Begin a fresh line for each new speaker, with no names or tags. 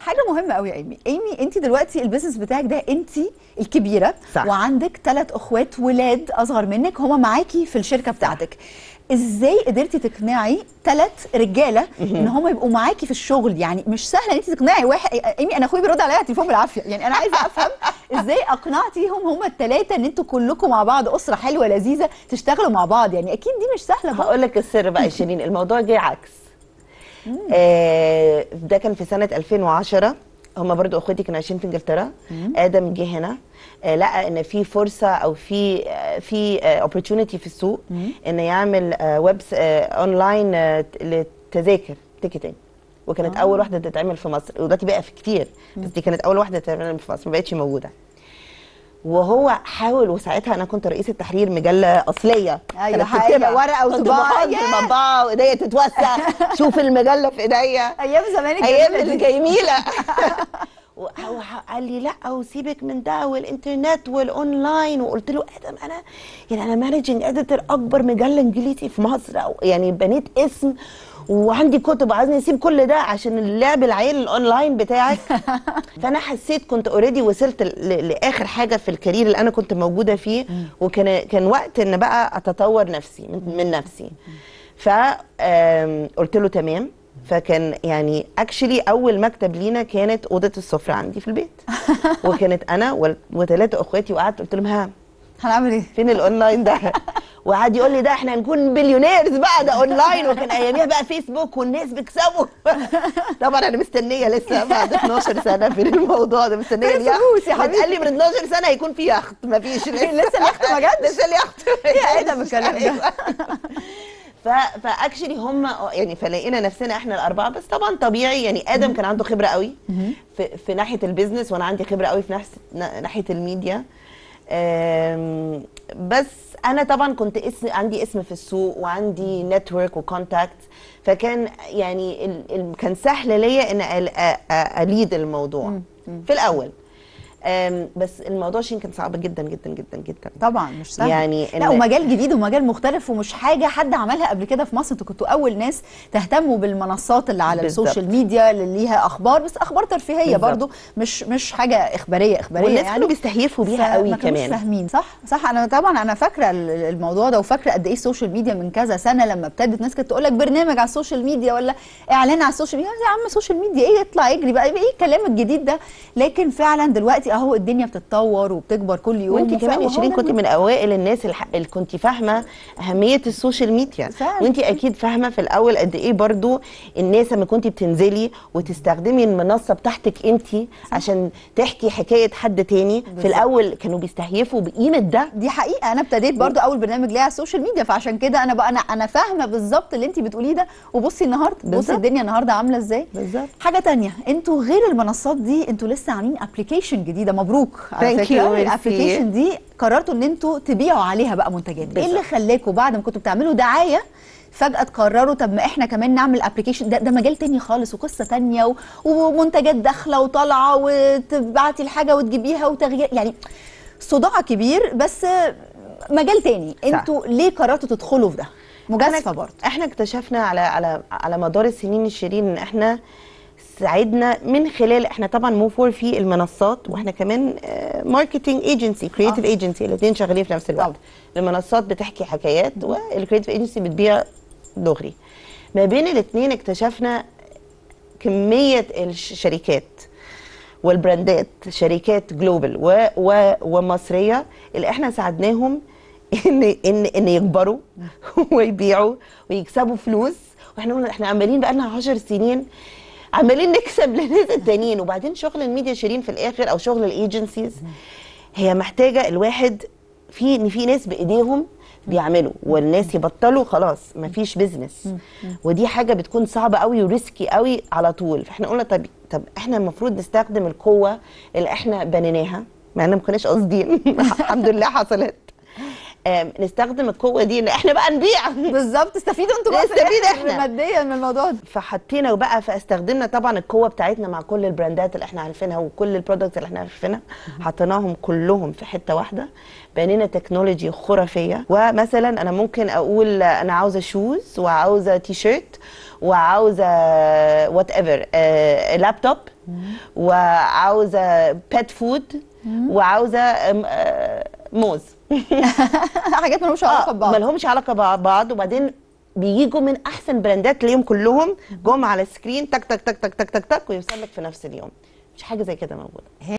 حاجه مهمه قوي يا ايمي ايمي انت دلوقتي البيزنس بتاعك ده انت الكبيره
صح.
وعندك ثلاث اخوات ولاد اصغر منك هما معاكي في الشركه بتاعتك ازاي قدرتي تقنعي ثلاث رجاله ان هم يبقوا معاكي في الشغل يعني مش سهل ان انت تقنعي واحد ايمي انا اخويا بيرد عليا على التليفون بالعافيه يعني انا عايزه افهم ازاي اقنعتيهم هم الثلاثه ان انتوا كلكم مع بعض اسره حلوه لذيذه تشتغلوا مع بعض يعني اكيد دي مش سهله برضه.
هقول لك السر بقى يا شيرين الموضوع جه عكس آه ده كان في سنه 2010 هما برضو اخواتي كانوا عايشين في انجلترا ادم جه هنا آه لقى ان في فرصه او في آه في اوبورتيونيتي في السوق ان يعمل آه ويب اونلاين آه للتذاكر تيكتنج وكانت اول واحده تتعمل في مصر ودلوقتي بقى في كتير بس دي كانت اول واحده تتعمل في مصر ما بقتش موجوده وهو حاول وساعتها انا كنت رئيسه تحرير مجله اصليه
أيوة،
كانت
حقيقة،
بتكتبها.
ورقة
كنت
وطباعة،
بحط
ياه.
مطبعه وايديا تتوسع شوف المجله في ايديا
ايام زمان
ايام
الجميلة دي.
الجميله وهو قال لي لا وسيبك من ده والانترنت والاونلاين وقلت له ادم انا يعني انا مانجنج اديتور اكبر مجله انجليزي في مصر أو يعني بنيت اسم وعندي كتب وعايزني اسيب كل ده عشان اللعب العيل الاونلاين بتاعك فانا حسيت كنت اوريدي وصلت ل- لاخر حاجه في الكارير اللي انا كنت موجوده فيه وكان كان وقت ان بقى اتطور نفسي من, من نفسي فقلت له تمام فكان يعني اكشلي اول مكتب لينا كانت اوضه السفره عندي في البيت وكانت انا وال- وثلاثه اخواتي وقعدت قلت لهم ها
هنعمل ايه
فين الاونلاين ده وقعد يقول لي ده احنا هنكون بليونيرز بقى ده اونلاين وكان اياميها بقى فيسبوك والناس بيكسبوا طبعا انا مستنيه لسه بعد 12 سنه في الموضوع ده مستنيه
لسه
اليخت
فلوس يا حبيبي.
قال لي من 12 سنه هيكون في يخت مفيش لسه
لسه اليخت ما جاتش؟
لسه اليخت
يا ادم الكلام ده
ف فاكشلي هم يعني فلقينا نفسنا احنا الاربعه بس طبعا طبيعي يعني ادم كان عنده خبره قوي في, في ناحيه البيزنس وانا عندي خبره قوي في ناحيه ناحيه الميديا أم، بس انا طبعا كنت اسم عندي اسم في السوق وعندي نتورك وكونتاكت فكان يعني ال... ال... كان سهل ليا ان أل... أ... أ... اليد الموضوع في الاول أم، بس الموضوع شين كان صعب جدا جدا جدا جدا
طبعا مش سهل
يعني
لا
إن-
ومجال جديد ومجال مختلف ومش حاجه حد عملها قبل كده في مصر انتوا كنتوا اول ناس تهتموا بالمنصات اللي على
بالظبط.
السوشيال ميديا اللي ليها اخبار بس اخبار ترفيهيه
بالظبط.
برضو مش مش حاجه اخباريه اخباريه
والناس
يعني
كانوا بيستهيفوا بيها قوي
فما كانوش
كمان
فاهمين صح صح انا طبعا انا فاكره ال- الموضوع ده وفاكره قد ايه السوشيال ميديا من كذا سنه لما ابتدت ناس كانت تقول لك برنامج على السوشيال ميديا ولا اعلان على السوشيال ميديا يا عم السوشيال ميديا ايه يطلع يجري بقى ايه الكلام الجديد ده لكن فعلا دلوقتي اهو الدنيا بتتطور وبتكبر كل يوم
وانت كمان يا
وهو
شيرين
ده
كنت من اوائل الناس الح- اللي كنت فاهمه اهميه السوشيال ميديا
فعلا.
وانت اكيد فاهمه في الاول قد ايه برضو الناس لما كنت بتنزلي وتستخدمي المنصه بتاعتك انت عشان تحكي حكايه حد تاني في الاول كانوا بيستهيفوا بقيمه ده
دي حقيقه انا ابتديت برضو اول برنامج ليا على السوشيال ميديا فعشان كده انا بقى انا انا فاهمه بالظبط اللي انت بتقوليه ده وبصي النهارده بصي
بالظبط.
الدنيا النهارده عامله ازاي
بالظبط.
حاجه تانية انتوا غير المنصات دي انتوا لسه عاملين ابلكيشن جديده مبروك على
Thank
فكره
you, merci.
الابلكيشن دي قررتوا ان انتوا تبيعوا عليها بقى منتجات ايه
بالظبط.
اللي خلاكوا بعد ما كنتوا بتعملوا دعايه فجأة تقرروا طب ما احنا كمان نعمل ابلكيشن ده, ده مجال تاني خالص وقصة تانية و- ومنتجات داخلة وطالعة وتبعتي الحاجة وتجيبيها وتغيير يعني صداع كبير بس مجال تاني انتوا ليه قررتوا تدخلوا في ده مجازفة
احنا
برضه
احنا اكتشفنا على على على مدار السنين الشيرين ان احنا ساعدنا من خلال احنا طبعا موفور في المنصات واحنا كمان ماركتنج ايجنسي كريتيف ايجنسي الاثنين شغالين في نفس الوقت
طبعا.
المنصات بتحكي حكايات والكريتيف ايجنسي بتبيع دغري ما بين الاثنين اكتشفنا كميه الشركات والبراندات شركات جلوبال و و ومصريه اللي احنا ساعدناهم ان ان ان يكبروا ويبيعوا ويكسبوا فلوس واحنا قلنا احنا عمالين بقالنا 10 سنين عمالين نكسب للناس التانيين وبعدين شغل الميديا شيرين في الاخر او شغل الايجنسيز هي محتاجه الواحد في ان في ناس بايديهم بيعملوا والناس يبطلوا خلاص مفيش بيزنس ودي حاجه بتكون صعبه قوي وريسكي قوي على طول فاحنا قلنا طب طب احنا المفروض نستخدم القوه اللي احنا بنيناها مع ان ما كناش قاصدين الحمد لله حصلت آم، نستخدم القوه دي ان احنا بقى نبيع
بالظبط استفيدوا انتوا بقى في
نستفيد
الآخر
إحنا.
ماديا من الموضوع ده
فحطينا وبقى فاستخدمنا طبعا القوه بتاعتنا مع كل البراندات اللي احنا عارفينها وكل البرودكتس اللي احنا عارفينها حطيناهم كلهم في حته واحده بنينا تكنولوجي خرافيه ومثلا انا ممكن اقول انا عاوزه شوز وعاوزه تي شيرت وعاوزه وات ايفر لابتوب وعاوزه بيت فود وعاوزه آم، آه، موز
حاجات مالهمش علاقه
اه
ببعض
ما لهمش علاقه ببعض وبعدين بيجوا من احسن براندات ليهم كلهم جم على السكرين تك تك تك تك تك تك تك ويوصل لك في نفس اليوم مش حاجه زي كده موجوده